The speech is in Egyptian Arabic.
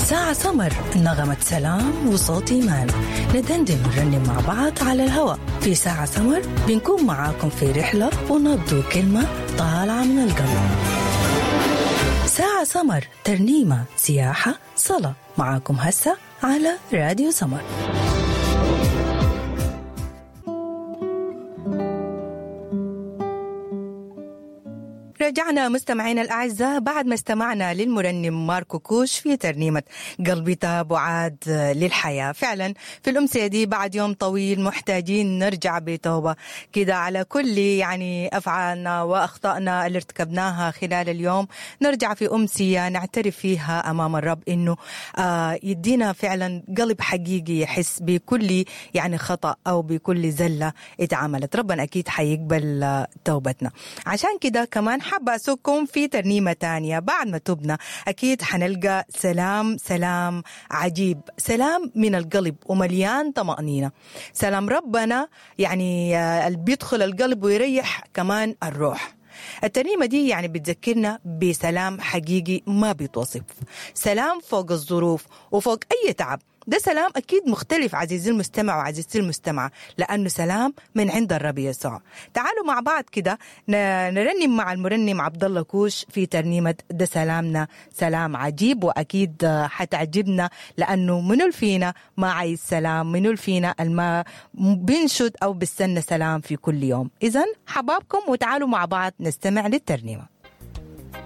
ساعة سمر نغمة سلام وصوت إيمان ندندن ونرنم مع بعض على الهواء في ساعة سمر بنكون معاكم في رحلة ونبدو كلمة طالعة من القلب ساعة سمر ترنيمة سياحة صلاة معاكم هسه على راديو سمر رجعنا مستمعينا الأعزاء بعد ما استمعنا للمرنم ماركو كوش في ترنيمة قلبي تاب وعاد للحياة فعلا في الأمسية دي بعد يوم طويل محتاجين نرجع بتوبة كده على كل يعني أفعالنا وأخطائنا اللي ارتكبناها خلال اليوم نرجع في أمسية نعترف فيها أمام الرب إنه آه يدينا فعلا قلب حقيقي يحس بكل يعني خطأ أو بكل زلة اتعملت ربنا أكيد حيقبل آه، توبتنا عشان كده كمان حابة أسوقكم في ترنيمة تانية بعد ما تبنا أكيد حنلقى سلام سلام عجيب سلام من القلب ومليان طمأنينة سلام ربنا يعني آه، اللي بيدخل القلب ويريح كمان الروح الترنيمة دي يعني بتذكرنا بسلام حقيقي ما بيتوصف سلام فوق الظروف وفوق أي تعب ده سلام أكيد مختلف عزيزي المستمع وعزيزتي المستمعة لأنه سلام من عند الرب يسوع تعالوا مع بعض كده ن- نرنم مع المرنم عبد الله كوش في ترنيمة ده سلامنا سلام عجيب وأكيد آه، حتعجبنا لأنه منو فينا ما عايز سلام منو فينا الما بينشد أو بيستنى سلام في كل يوم إذا حبابكم وتعالوا مع بعض نستمع للترنيمة